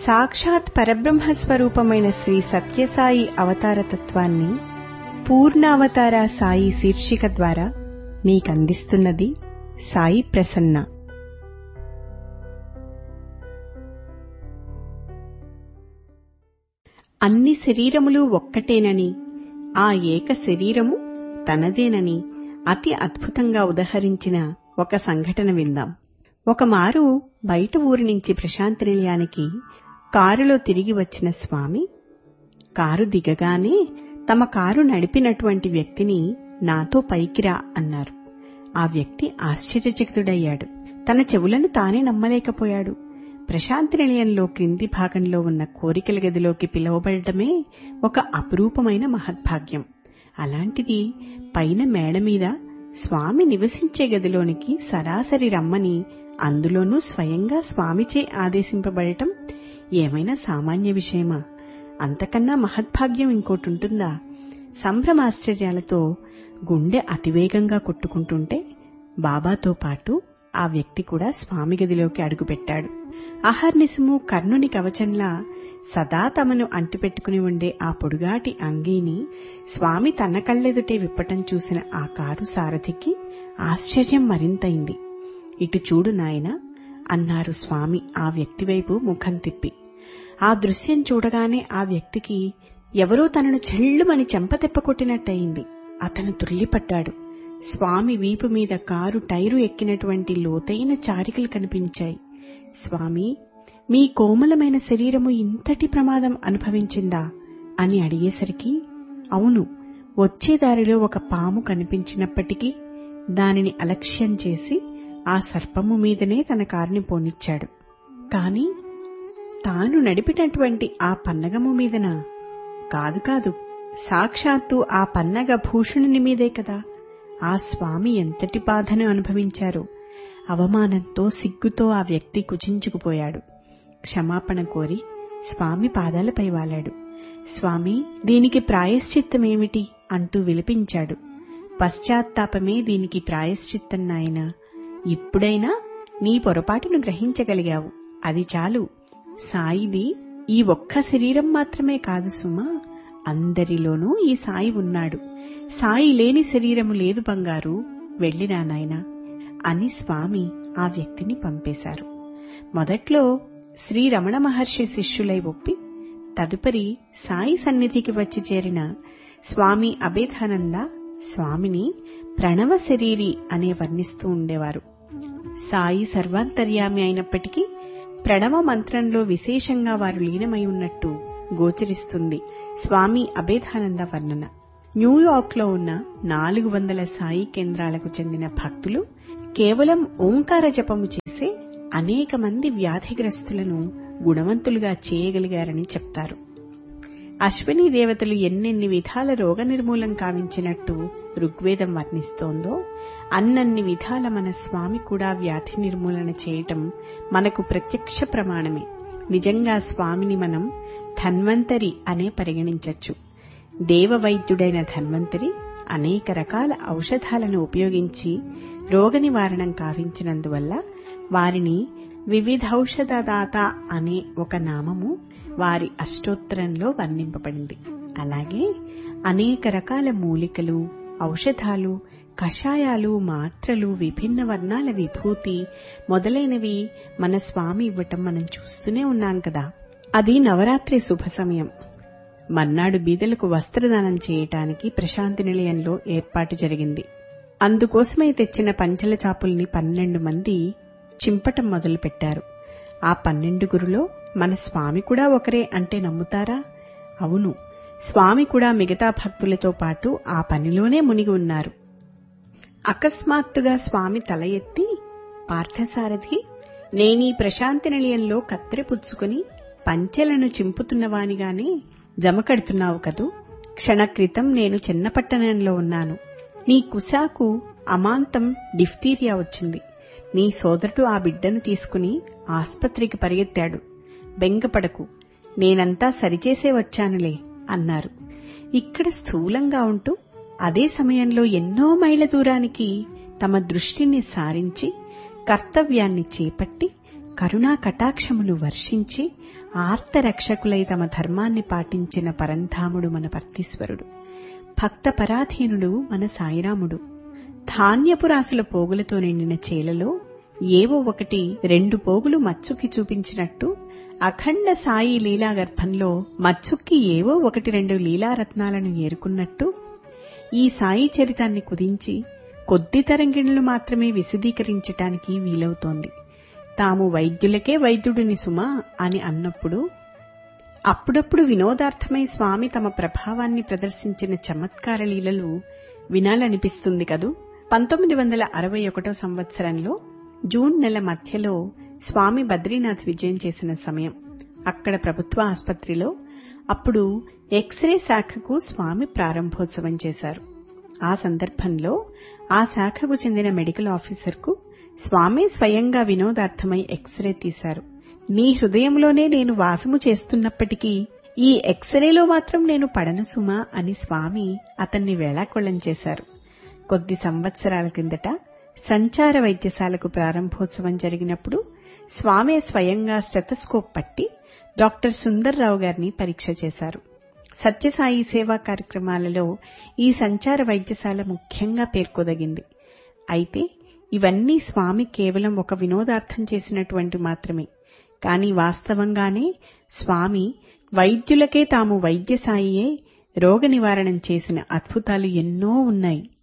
సాక్షాత్ పరబ్రహ్మ స్వరూపమైన శ్రీ సత్యసాయి అవతార తత్వాన్ని పూర్ణావతార సాయి శీర్షిక ద్వారా మీకందిస్తున్నది సాయి ప్రసన్న అన్ని శరీరములు ఒక్కటేనని ఆ ఏక శరీరము తనదేనని అతి అద్భుతంగా ఉదహరించిన ఒక సంఘటన విందాం ఒకమారు బయట ఊరి నుంచి ప్రశాంతి నిలయానికి కారులో తిరిగి వచ్చిన స్వామి కారు దిగగానే తమ కారు నడిపినటువంటి వ్యక్తిని నాతో పైకిరా అన్నారు ఆ వ్యక్తి ఆశ్చర్యచకితుడయ్యాడు తన చెవులను తానే నమ్మలేకపోయాడు ప్రశాంతి నిలయంలో క్రింది భాగంలో ఉన్న కోరికల గదిలోకి పిలువబడటమే ఒక అపురూపమైన మహద్భాగ్యం అలాంటిది పైన మేడ మీద స్వామి నివసించే గదిలోనికి సరాసరి రమ్మని అందులోనూ స్వయంగా స్వామిచే ఆదేశింపబడటం ఏమైనా సామాన్య విషయమా అంతకన్నా మహద్భాగ్యం ఇంకోటుంటుందా సంభ్రమాశ్చర్యాలతో గుండె అతివేగంగా కొట్టుకుంటుంటే బాబాతో పాటు ఆ వ్యక్తి కూడా స్వామి గదిలోకి అడుగుపెట్టాడు అహర్నిశము కర్ణుని కవచంలా సదా తమను అంటిపెట్టుకుని ఉండే ఆ పొడుగాటి అంగీని స్వామి తన కళ్ళెదుటే విప్పటం చూసిన ఆ కారు సారథికి ఆశ్చర్యం మరింతైంది ఇటు చూడు నాయన అన్నారు స్వామి ఆ వ్యక్తి వైపు ముఖం తిప్పి ఆ దృశ్యం చూడగానే ఆ వ్యక్తికి ఎవరో తనను చెల్లుమని చెంపతెప్ప కొట్టినట్టయింది అతను తుల్లిపడ్డాడు స్వామి వీపు మీద కారు టైరు ఎక్కినటువంటి లోతైన చారికలు కనిపించాయి స్వామి మీ కోమలమైన శరీరము ఇంతటి ప్రమాదం అనుభవించిందా అని అడిగేసరికి అవును వచ్చే దారిలో ఒక పాము కనిపించినప్పటికీ దానిని అలక్ష్యం చేసి ఆ సర్పము మీదనే తన కారుని పోనిచ్చాడు కాని తాను నడిపినటువంటి ఆ పన్నగము మీదనా కాదు కాదు సాక్షాత్తు ఆ పన్నగ భూషణుని మీదే కదా ఆ స్వామి ఎంతటి బాధను అనుభవించారో అవమానంతో సిగ్గుతో ఆ వ్యక్తి కుచించుకుపోయాడు క్షమాపణ కోరి స్వామి పాదాలపై వాలాడు స్వామి దీనికి ప్రాయశ్చిత్తమేమిటి అంటూ విలిపించాడు పశ్చాత్తాపమే దీనికి ప్రాయశ్చిత్తం నాయనా ఇప్పుడైనా నీ పొరపాటును గ్రహించగలిగావు అది చాలు సాయిది ఈ ఒక్క శరీరం మాత్రమే కాదు సుమా అందరిలోనూ ఈ సాయి ఉన్నాడు సాయి లేని శరీరము లేదు బంగారు వెళ్ళిరా నాయనా అని స్వామి ఆ వ్యక్తిని పంపేశారు మొదట్లో శ్రీ రమణ మహర్షి శిష్యులై ఒప్పి తదుపరి సాయి సన్నిధికి వచ్చి చేరిన స్వామి అభేదానంద స్వామిని ప్రణవ శరీరి అనే వర్ణిస్తూ ఉండేవారు సాయి సర్వాంతర్యామి అయినప్పటికీ ప్రణవ మంత్రంలో విశేషంగా వారు లీనమై ఉన్నట్టు గోచరిస్తుంది స్వామి అభేదానంద వర్ణన న్యూయార్క్లో ఉన్న నాలుగు వందల సాయి కేంద్రాలకు చెందిన భక్తులు కేవలం ఓంకార జపము చేసే అనేక మంది వ్యాధిగ్రస్తులను గుణవంతులుగా చేయగలిగారని చెప్తారు అశ్విని దేవతలు ఎన్నెన్ని విధాల రోగ నిర్మూలం కావించినట్టు ఋగ్వేదం వర్ణిస్తోందో అన్నన్ని విధాల మన స్వామి కూడా వ్యాధి నిర్మూలన చేయటం మనకు ప్రత్యక్ష ప్రమాణమే నిజంగా స్వామిని మనం ధన్వంతరి అనే పరిగణించచ్చు దేవవైద్యుడైన ధన్వంతరి అనేక రకాల ఔషధాలను ఉపయోగించి రోగ నివారణం కావించినందువల్ల వారిని వివిధౌషధదాత అనే ఒక నామము వారి అష్టోత్తరంలో వర్ణింపబడింది అలాగే అనేక రకాల మూలికలు ఔషధాలు కషాయాలు మాత్రలు విభిన్న వర్ణాల విభూతి మొదలైనవి మన స్వామి ఇవ్వటం మనం చూస్తూనే ఉన్నాం కదా అది నవరాత్రి శుభ సమయం మర్నాడు బీదలకు వస్త్రదానం చేయటానికి ప్రశాంతి నిలయంలో ఏర్పాటు జరిగింది అందుకోసమై తెచ్చిన పంచల చాపుల్ని పన్నెండు మంది చింపటం మొదలుపెట్టారు ఆ పన్నెండుగురులో మన స్వామి కూడా ఒకరే అంటే నమ్ముతారా అవును స్వామి కూడా మిగతా భక్తులతో పాటు ఆ పనిలోనే మునిగి ఉన్నారు అకస్మాత్తుగా స్వామి తల ఎత్తి పార్థసారథి నేనీ ప్రశాంతి నిలయంలో కత్తెర పుచ్చుకుని పంచెలను చింపుతున్నవానిగానే జమకడుతున్నావు కదూ క్షణక్రితం నేను చిన్నపట్టణంలో ఉన్నాను నీ కుశాకు అమాంతం డిఫ్తీరియా వచ్చింది నీ సోదరుడు ఆ బిడ్డను తీసుకుని ఆస్పత్రికి పరిగెత్తాడు బెంగపడకు నేనంతా సరిచేసే వచ్చానులే అన్నారు ఇక్కడ స్థూలంగా ఉంటూ అదే సమయంలో ఎన్నో మైళ్ళ దూరానికి తమ దృష్టిని సారించి కర్తవ్యాన్ని చేపట్టి కరుణా కటాక్షములు వర్షించి ఆర్తరక్షకులై తమ ధర్మాన్ని పాటించిన పరంధాముడు మన పర్తీశ్వరుడు భక్త పరాధీనుడు మన సాయిరాముడు ధాన్యపు రాసుల పోగులతో నిండిన చేలలో ఏవో ఒకటి రెండు పోగులు మచ్చుకి చూపించినట్టు అఖండ సాయి లీలాగర్భంలో మచ్చుక్కి ఏవో ఒకటి రెండు లీలారత్నాలను ఏరుకున్నట్టు ఈ సాయి చరితాన్ని కుదించి కొద్ది తరంగిణులు మాత్రమే విశదీకరించటానికి వీలవుతోంది తాము వైద్యులకే వైద్యుడిని సుమా అని అన్నప్పుడు అప్పుడప్పుడు వినోదార్థమై స్వామి తమ ప్రభావాన్ని ప్రదర్శించిన చమత్కార లీలలు వినాలనిపిస్తుంది కదూ పంతొమ్మిది వందల అరవై ఒకటో సంవత్సరంలో జూన్ నెల మధ్యలో స్వామి బద్రీనాథ్ విజయం చేసిన సమయం అక్కడ ప్రభుత్వ ఆసుపత్రిలో అప్పుడు ఎక్స్రే శాఖకు స్వామి ప్రారంభోత్సవం చేశారు ఆ సందర్భంలో ఆ శాఖకు చెందిన మెడికల్ ఆఫీసర్కు స్వామి స్వయంగా వినోదార్థమై ఎక్స్రే తీశారు నీ హృదయంలోనే నేను వాసము చేస్తున్నప్పటికీ ఈ ఎక్స్రేలో మాత్రం నేను పడను సుమా అని స్వామి అతన్ని వేళాకొళ్లం చేశారు కొద్ది సంవత్సరాల కిందట సంచార వైద్యశాలకు ప్రారంభోత్సవం జరిగినప్పుడు స్వామి స్వయంగా స్టెతస్కోప్ పట్టి డాక్టర్ సుందర్రావు గారిని పరీక్ష చేశారు సత్యసాయి సేవా కార్యక్రమాలలో ఈ సంచార వైద్యశాల ముఖ్యంగా పేర్కొదగింది అయితే ఇవన్నీ స్వామి కేవలం ఒక వినోదార్థం చేసినటువంటి మాత్రమే కాని వాస్తవంగానే స్వామి వైద్యులకే తాము వైద్యసాయియే రోగ నివారణం చేసిన అద్భుతాలు ఎన్నో ఉన్నాయి